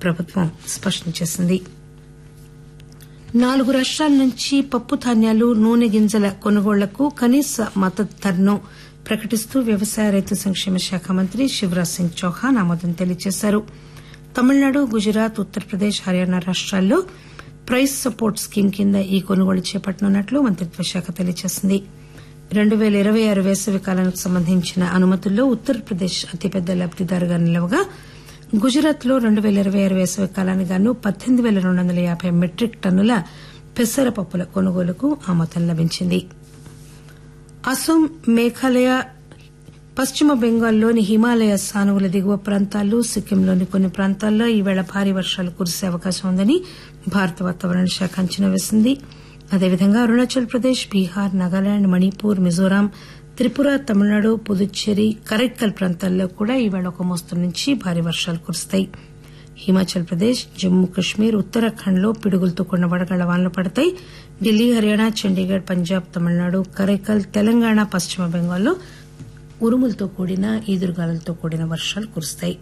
ప్రభుత్వం స్పష్టం చేసింది నాలుగు రాష్టాల నుంచి పప్పు ధాన్యాలు నూనె గింజల కొనుగోళ్లకు కనీస మద్దతు ధరను ప్రకటిస్తూ వ్యవసాయ రైతు సంక్షేమ శాఖ మంత్రి శివరాజ్ సింగ్ చౌహాన్ ఆమోదం తెలియజేశారు తమిళనాడు గుజరాత్ ఉత్తరప్రదేశ్ హర్యానా రాష్టాల్లో ప్రైస్ సపోర్ట్ స్కీమ్ కింద ఈ కొనుగోలు చేపట్టనున్నట్లు మంత్రిత్వ శాఖ తెలియజేసింది రెండు పేల ఇరవై ఆరు వేసవి కాలానికి సంబంధించిన అనుమతుల్లో ఉత్తరప్రదేశ్ అతిపెద్ద లబ్దిదారుగా నిలవగా గుజరాత్ లో రెండు పేల ఇరవై ఆరు వేసవి కాలానికి గాను పద్దెనిమిది పేల రెండు వందల యాబై మెట్రిక్ టన్నుల పెసరపప్పుల కొనుగోలుకు ఆమోదం లభించింది అస్సాం మేఘాలయ పశ్చిమ బెంగాల్లోని హిమాలయ సానువుల దిగువ ప్రాంతాలు సిక్కింలోని కొన్ని ప్రాంతాల్లో ఈవేళ భారీ వర్షాలు కురిసే అవకాశం ఉందని భారత వాతావరణ శాఖ అంచనా వేసింది అదేవిధంగా అరుణాచల్ ప్రదేశ్ బీహార్ నాగాలాండ్ మణిపూర్ మిజోరాం త్రిపుర తమిళనాడు పుదుచ్చేరి కరైక్కల్ ప్రాంతాల్లో కూడా ఈవేళ ఒక మోస్తరు నుంచి భారీ వర్షాలు కురుస్తాయి హిమాచల్ ప్రదేశ్ జమ్మూ కశ్మీర్ ఉత్తరాఖండ్ లో పిడుగులతో కూడిన వడగళ్ల వానలు పడతాయి ఢిల్లీ హర్యానా చండీగఢ్ పంజాబ్ తమిళనాడు కరైకల్ తెలంగాణ పశ్చిమ బెంగాల్లో ఉరుములతో కూడిన ఈదురుగాలులతో కూడిన వర్షాలు కురుస్తాయి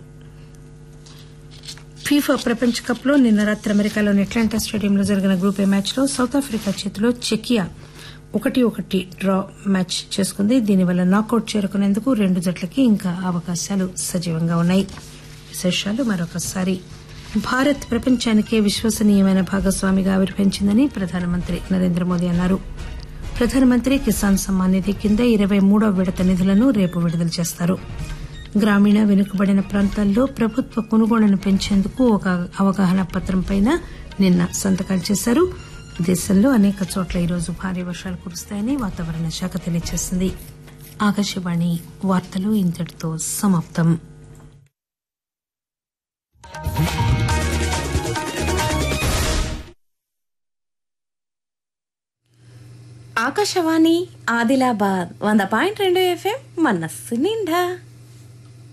ఫీఫా ప్రపంచ కప్ లో నిన్న రాత్రి అమెరికాలోని అట్లాంటా స్టేడియంలో జరిగిన గ్రూప్ ఏ మ్యాచ్ లో సౌత్ ఆఫ్రికా చేతిలో చెకియా ఒకటి ఒకటి డ్రా మ్యాచ్ చేసుకుంది దీనివల్ల నాకౌట్ చేరుకునేందుకు రెండు జట్లకి ఇంకా అవకాశాలు సజీవంగా ఉన్నాయి విశేషాలు మరొకసారి భారత్ ప్రపంచానికే విశ్వసనీయమైన భాగస్వామిగా ఆవిర్భవించిందని ప్రధానమంత్రి నరేంద్ర మోదీ అన్నారు ప్రధానమంత్రి కిసాన్ సమ్మాన్ నిధి కింద ఇరవై మూడో విడత నిధులను రేపు విడుదల చేస్తారు గ్రామీణ వెనుకబడిన ప్రాంతాల్లో ప్రభుత్వ కొనుగోళ్లను పెంచేందుకు ఒక అవగాహన పత్రంపై నిన్న సంతకాలు చేశారు దేశంలో అనేక చోట్ల ఈరోజు భారీ వర్షాలు కురుస్తాయని వాతావరణ శాఖ తెలియజేసింది ఆకాశవాణి వార్తలు ఇంతటితో సమాప్తం ఆకాశవాణి ఆదిలాబాద్ వంద పాయింట్ రెండు ఎఫ్ఎం మనస్సు నిండా